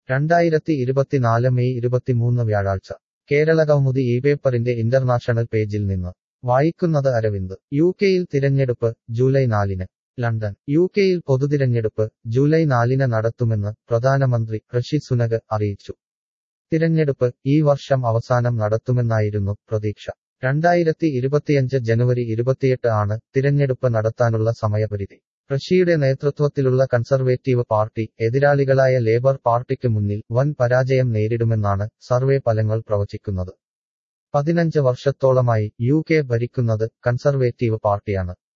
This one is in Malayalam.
രണ്ടായിരത്തി ഇരുപത്തിനാല് മെയ് ഇരുപത്തിമൂന്ന് വ്യാഴാഴ്ച കേരളകൗമുദി ഈ പേപ്പറിന്റെ ഇന്റർനാഷണൽ പേജിൽ നിന്ന് വായിക്കുന്നത് അരവിന്ദ് യു കെയിൽ തിരഞ്ഞെടുപ്പ് ജൂലൈ നാലിന് ലണ്ടൻ യു കെയിൽ പൊതുതിരഞ്ഞെടുപ്പ് ജൂലൈ നാലിന് നടത്തുമെന്ന് പ്രധാനമന്ത്രി ഋഷി സുനക് അറിയിച്ചു തിരഞ്ഞെടുപ്പ് ഈ വർഷം അവസാനം നടത്തുമെന്നായിരുന്നു പ്രതീക്ഷ രണ്ടായിരത്തി ഇരുപത്തിയഞ്ച് ജനുവരി ഇരുപത്തിയെട്ട് ആണ് തിരഞ്ഞെടുപ്പ് നടത്താനുള്ള സമയപരിധി ഋഷിയുടെ നേതൃത്വത്തിലുള്ള കൺസർവേറ്റീവ് പാർട്ടി എതിരാളികളായ ലേബർ പാർട്ടിക്ക് മുന്നിൽ വൻ പരാജയം നേരിടുമെന്നാണ് സർവേ ഫലങ്ങൾ പ്രവചിക്കുന്നത് പതിനഞ്ച് വർഷത്തോളമായി യു കെ ഭരിക്കുന്നത് കൺസർവേറ്റീവ് പാർട്ടിയാണ്